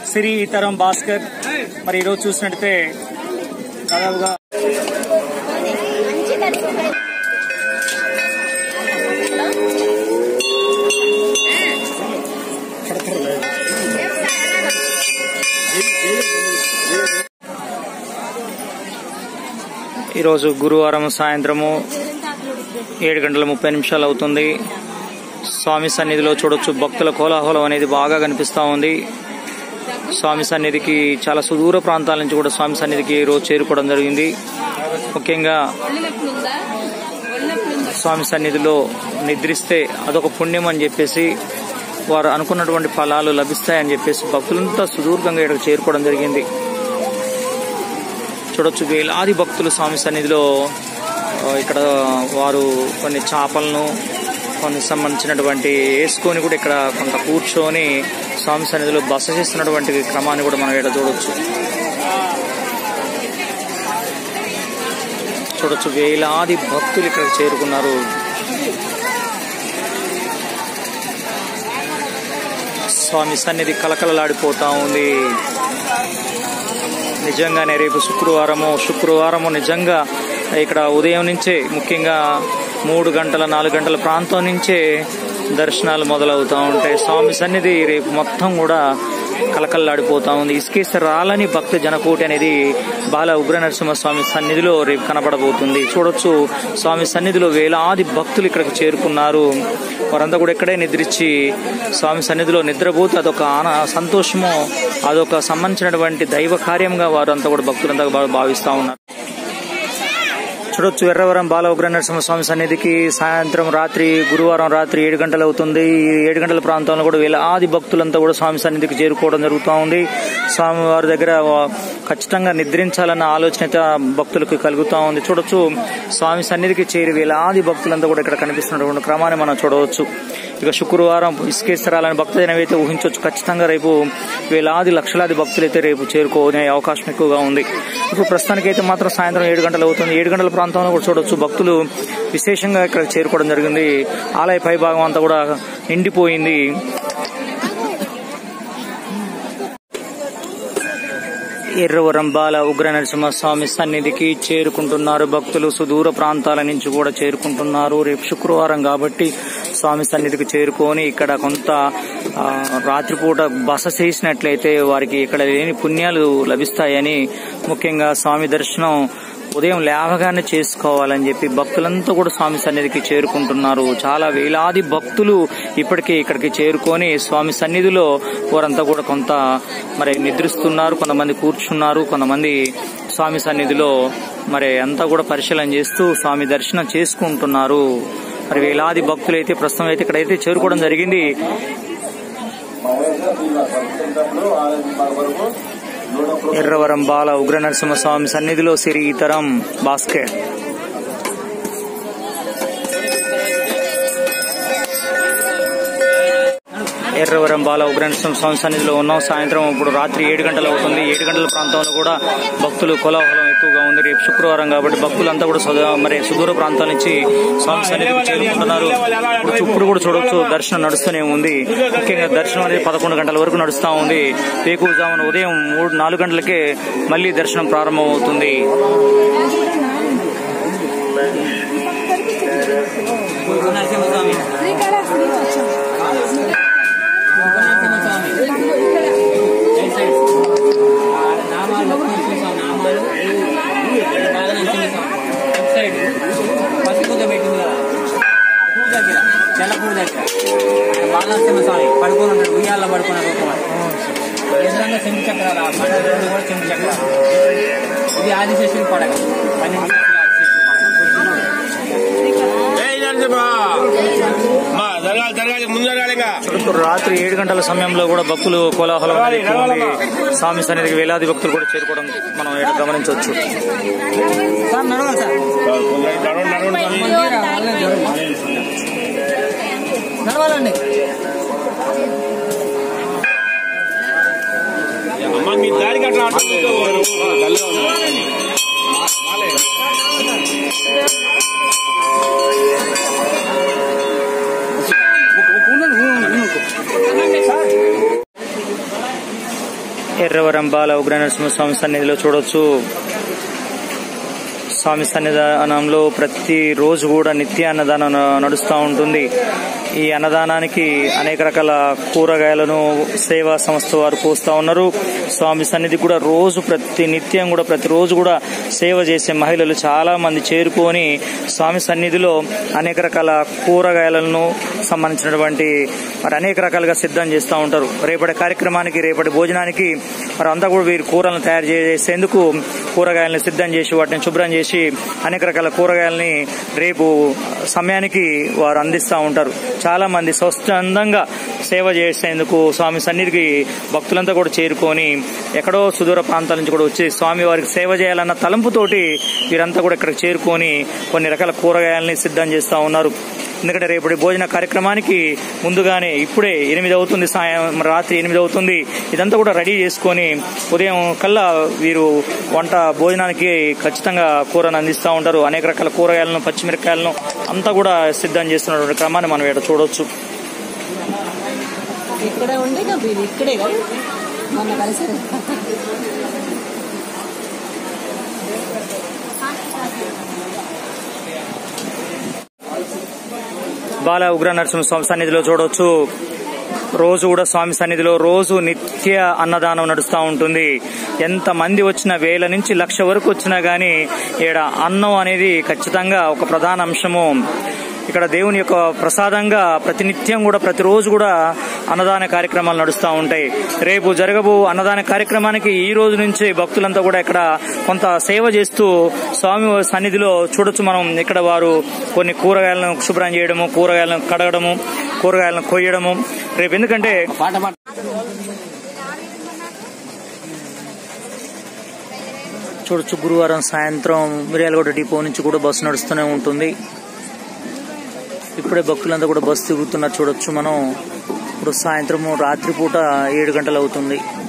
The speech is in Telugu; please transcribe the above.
సిరి ఇతరం భాస్కర్ మరి ఈరోజు చూసినట్టయితే దాదాపుగా ఈరోజు గురువారం సాయంత్రము ఏడు గంటల ముప్పై నిమిషాలు అవుతుంది స్వామి సన్నిధిలో చూడొచ్చు భక్తుల కోలాహలం అనేది బాగా కనిపిస్తా ఉంది స్వామి సన్నిధికి చాలా సుదూర ప్రాంతాల నుంచి కూడా స్వామి సన్నిధికి రోజు చేరుకోవడం జరిగింది ముఖ్యంగా స్వామి సన్నిధిలో నిద్రిస్తే అదొక పుణ్యం అని చెప్పేసి వారు అనుకున్నటువంటి ఫలాలు లభిస్తాయని చెప్పేసి భక్తులంతా సుదూరంగా ఇక్కడికి చేరుకోవడం జరిగింది చూడొచ్చు వేలాది భక్తులు స్వామి సన్నిధిలో ఆ, ఇక్కడ వారు కొన్ని చేపలను కొన్ని సంబంధించినటువంటి వేసుకొని కూడా ఇక్కడ కొంత కూర్చొని స్వామి సన్నిధిలో బస చేస్తున్నటువంటి క్రమాన్ని కూడా మనం ఇక్కడ చూడొచ్చు చూడొచ్చు వేలాది భక్తులు ఇక్కడ చేరుకున్నారు స్వామి సన్నిధి కలకలలాడిపోతా ఉంది నిజంగానే రేపు శుక్రవారము శుక్రవారము నిజంగా ఇక్కడ ఉదయం నుంచే ముఖ్యంగా మూడు గంటల నాలుగు గంటల ప్రాంతం నుంచే దర్శనాలు మొదలవుతూ ఉంటాయి స్వామి సన్నిధి రేపు మొత్తం కూడా కలకల్లాడిపోతా ఉంది ఇసుకేస్తే రాలని భక్త జనకోటి అనేది బాల ఉగ్ర నరసింహస్వామి సన్నిధిలో రేపు కనబడబోతుంది చూడొచ్చు స్వామి సన్నిధిలో వేలాది భక్తులు ఇక్కడికి చేరుకున్నారు వారంతా కూడా ఇక్కడే నిద్రించి స్వామి సన్నిధిలో నిద్రపోతే అదొక ఆన సంతోషము అదొక సంబంధించినటువంటి దైవ కార్యంగా వారంతా కూడా భక్తులంతా భా- భావిస్తా ఉన్నారు చూడొచ్చు ఎర్రవరం బాల ఉగ్ర నరసింహస్వామి సన్నిధికి సాయంత్రం రాత్రి గురువారం రాత్రి ఏడు గంటలు అవుతుంది ఈ ఏడు గంటల ప్రాంతంలో కూడా వేలాది భక్తులంతా కూడా స్వామి సన్నిధికి చేరుకోవడం జరుగుతూ ఉంది స్వామి వారి దగ్గర వా- ఖచ్చితంగా నిద్రించాలన్న ఆలోచన అయితే ఆ భక్తులకు కలుగుతూ ఉంది చూడొచ్చు స్వామి సన్నిధికి చేరి వేలాది భక్తులంతా కూడా ఇక్కడ కనిపిస్తున్నటువంటి క్రమాన్ని మనం చూడవచ్చు ఇక శుక్రవారం ఇసుకేశ్వరాలని భక్తజనం అయితే ఊహించవచ్చు ఖచ్చితంగా రేపు వేలాది లక్షలాది భక్తులు అయితే రేపు చేరుకోనే అవకాశం ఎక్కువగా ఉంది ఇప్పుడు ప్రస్తుతానికైతే మాత్రం సాయంత్రం ఏడు గంటలు అవుతుంది ఏడు గంటల ప్రాంతంలో కూడా చూడొచ్చు భక్తులు విశేషంగా ఇక్కడ చేరుకోవడం జరిగింది ఆలయ పై భాగం అంతా కూడా నిండిపోయింది ఎర్రవరం బాల ఉగ్ర నరసింహస్వామి సన్నిధికి చేరుకుంటున్నారు భక్తులు సుదూర ప్రాంతాల నుంచి కూడా చేరుకుంటున్నారు రేపు శుక్రవారం కాబట్టి స్వామి సన్నిధికి చేరుకొని ఇక్కడ కొంత ఆ, రాత్రిపూట బస చేసినట్లయితే వారికి ఇక్కడ లేని పుణ్యాలు లభిస్తాయని ముఖ్యంగా స్వామి దర్శనం ఉదయం లేవగానే చేసుకోవాలని చెప్పి భక్తులంతా కూడా స్వామి సన్నిధికి చేరుకుంటున్నారు చాలా వేలాది భక్తులు ఇప్పటికే ఇక్కడికి చేరుకొని స్వామి సన్నిధిలో వారంతా కూడా కొంత మరి నిద్రిస్తున్నారు కొంతమంది కూర్చున్నారు కొంతమంది స్వామి సన్నిధిలో మరి అంతా కూడా పరిశీలన చేస్తూ స్వామి దర్శనం చేసుకుంటున్నారు మరి వేలాది భక్తులు అయితే ప్రస్తుతం అయితే ఇక్కడైతే చేరుకోవడం జరిగింది ఎర్రవరం బాల ఉగ్ర నరసింహస్వామి సన్నిధిలో సిరి ఇతరం బాస్కెట్ ఎర్రవరం బాల ఉగ్ర నరసింహస్వామి సన్నిధిలో ఉన్నాం సాయంత్రం ఇప్పుడు రాత్రి ఏడు గంటలు అవుతుంది ఏడు గంటల ప్రాంతంలో కూడా భక్తులు కోలాహలం ఎక్కువగా ఉంది రేపు శుక్రవారం కాబట్టి భక్తులంతా కూడా సుద- మరి సుదూర ప్రాంతాల నుంచి స్వామి సన్నిధికి చేరుకుంటున్నారు ఇప్పుడు ఇప్పుడు కూడా చూడొచ్చు దర్శనం నడుస్తూనే ఉంది ముఖ్యంగా దర్శనం అనేది పదకొండు గంటల వరకు నడుస్తా ఉంది వేకువజామున ఉదయం మూడు నాలుగు గంటలకే మళ్ళీ దర్శనం ప్రారంభం అవుతుంది తెల్ల పువ్వు దగ్గర బాలనరసింహ స్వామి పడుకొని ఉంటాడు ఉయ్యాల్లో పడుకున్న రూపం ఎదురంగా చెంపు చక్రాలు ఆ పండుగ రెండు కూడా చెంపు చక్రాలు ఇది ఆదిశేషుని పడగ పన్నెండు జై నరసింహ మా జరగాలి జరగాలి ముందు జరగాలి ఇంకా ఇప్పుడు రాత్రి ఏడు గంటల సమయంలో కూడా భక్తులు కోలాహలం అనేది ఎక్కువ ఉంది స్వామి సన్నిధికి వేలాది భక్తులు కూడా చేరుకోవడం మనం ఇక్కడ గమనించవచ్చు సార్ నడవాలి సార్ నడవండి నడవండి నడవాలండి అమ్మ మీ దారికి అట్లా ఎర్రవరం బాల ఉగ్ర నరసింహస్వామి సన్నిధిలో చూడొచ్చు స్వామి సన్నిధానంలో ప్రతి రోజు కూడా నిత్య అన్నదానం నడుస్తూ ఉంటుంది ఈ అన్నదానానికి అనేక రకాల కూరగాయలను సేవా సంస్థ వారు పోస్తూ ఉన్నారు స్వామి సన్నిధి కూడా రోజు ప్రతి నిత్యం కూడా ప్రతిరోజు కూడా సేవ చేసే మహిళలు చాలా మంది చేరుకొని స్వామి సన్నిధిలో అనేక రకాల కూరగాయలను సంబంధించినటువంటి మరి అనేక రకాలుగా సిద్ధం చేస్తూ ఉంటారు రేపటి కార్యక్రమానికి రేపటి భోజనానికి మరి అంతా కూడా వీరు కూరలను తయారు చేసేందుకు కూరగాయలను సిద్ధం చేసి వాటిని శుభ్రం చేసి అనేక రకాల కూరగాయలని రేపు సమయానికి వారు అందిస్తూ ఉంటారు చాలా మంది స్వచ్ఛందంగా సేవ చేసేందుకు స్వామి సన్నిధికి భక్తులంతా కూడా చేరుకొని ఎక్కడో సుదూర ప్రాంతాల నుంచి కూడా వచ్చి స్వామి వారికి సేవ చేయాలన్న తలంపుతోటి వీరంతా కూడా ఇక్కడికి చేరుకొని కొన్ని రకాల కూరగాయలని సిద్ధం చేస్తూ ఉన్నారు ఎందుకంటే రేపటి భోజన కార్యక్రమానికి ముందుగానే ఇప్పుడే ఎనిమిది అవుతుంది సాయం రాత్రి ఎనిమిది అవుతుంది ఇదంతా కూడా రెడీ చేసుకొని ఉదయం కల్లా వీరు వంట భోజనానికి ఖచ్చితంగా కూరను అందిస్తూ ఉంటారు అనేక రకాల కూరగాయలను పచ్చిమిరకాయలను అంతా కూడా సిద్ధం చేస్తున్నటువంటి క్రమాన్ని మనం ఇక్కడ చూడొచ్చు ఇక్కడే ఉండే కదా వీళ్ళు ఇక్కడే కదా మొన్న కలిసారు బాల ఉగ్ర నరసింహస్వామి సన్నిధిలో చూడవచ్చు రోజు కూడా స్వామి సన్నిధిలో రోజు నిత్య అన్నదానం నడుస్తూ ఉంటుంది ఎంత మంది వచ్చినా వేల నుంచి లక్ష వరకు వచ్చినా గానీ ఇక్కడ అన్నం అనేది ఖచ్చితంగా ఒక ప్రధాన అంశము ఇక్కడ దేవుని యొక్క ప్రసాదంగా ప్రతినిత్యం కూడా ప్రతిరోజు కూడా అన్నదాన కార్యక్రమాలు నడుస్తూ ఉంటాయి రేపు జరగబో అన్నదాన కార్యక్రమానికి ఈ రోజు నుంచి భక్తులంతా కూడా ఇక్కడ కొంత సేవ చేస్తూ స్వామి సన్నిధిలో చూడొచ్చు మనం ఇక్కడ వారు కొన్ని కూరగాయలను శుభ్రం చేయడము కూరగాయలను కడగడము కూరగాయలను కొయ్యడము రేపు ఎందుకంటే పాట పాట చూడొచ్చు గురువారం సాయంత్రం మిర్యాలగూడ డిపో నుంచి కూడా బస్సు నడుస్తూనే ఉంటుంది ఇప్పుడే భక్తులంతా కూడా బస్సు తిరుగుతున్నారు చూడొచ్చు మనం ఇప్పుడు సాయంత్రం రాత్రిపూట ఏడు గంటలు అవుతుంది